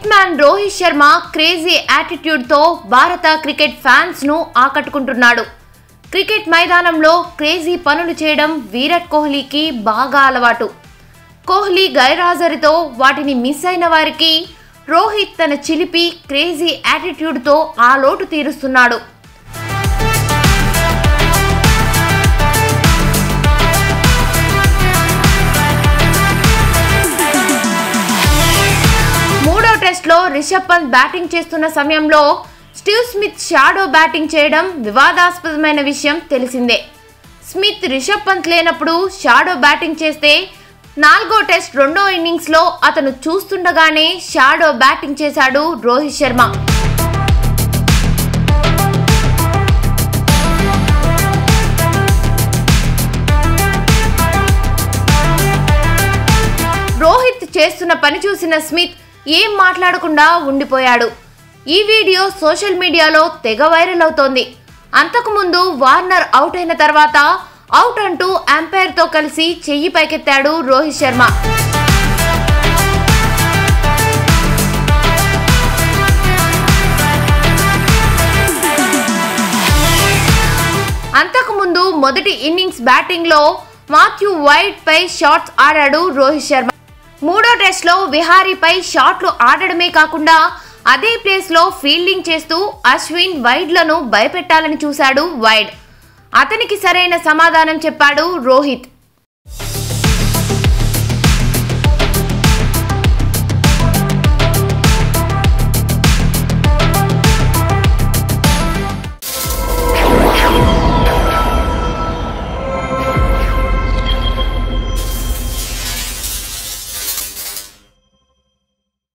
man Rohit Sharma crazy యాటిట్యూడ్తో భారత cricket ఫ్యాన్స్ను ఆకట్టుకుంటున్నాడు క్రికెట్ మైదానంలో క్రేజీ పనులు చేయడం విరాట్ కోహ్లీకి బాగా అలవాటు కోహ్లీ గైర్హాజరుతో వాటిని మిస్ అయిన వారికి రోహిత్ తన చిలిపి క్రేజీ యాటిట్యూడ్తో ఆ లోటు తీరుస్తున్నాడు మూడో టెస్ట్లో రిషబ్ పంత్ బ్యాటింగ్ చేస్తున్న సమయంలో స్టీవ్ స్మిత్ షాడో బ్యాటింగ్ చేయడం వివాదాస్పదమైన విషయం తెలిసిందే స్మిత్ రిషబ్ పంత్ లేనప్పుడు షాడో బ్యాటింగ్ చేస్తే నాలుగో టెస్ట్ రెండో ఇన్నింగ్స్లో అతను చూస్తుండగానే షాడో బ్యాటింగ్ చేశాడు రోహిత్ శర్మ రోహిత్ చేస్తున్న పని చూసిన స్మిత్ ఏం మాట్లాడకుండా ఉండిపోయాడు ఈ వీడియో సోషల్ మీడియాలో తెగ వైరల్ అవుతోంది అంతకుముందు వార్నర్ అవుట్ అయిన తర్వాత అవుట్ అంటూ అంపైర్తో కలిసి చెయ్యి పైకెత్తాడు రోహిత్ శర్మ అంతకుముందు మొదటి ఇన్నింగ్స్ బ్యాటింగ్లో మాథ్యూ వైట్ పై షాట్స్ ఆడాడు రోహిత్ శర్మ మూడో టెస్ట్లో విహారీపై షాట్లు ఆడడమే కాకుండా అదే ప్లేస్లో ఫీల్డింగ్ చేస్తూ అశ్విన్ వైడ్లను భయపెట్టాలని చూశాడు వైడ్ అతనికి సరైన సమాధానం చెప్పాడు రోహిత్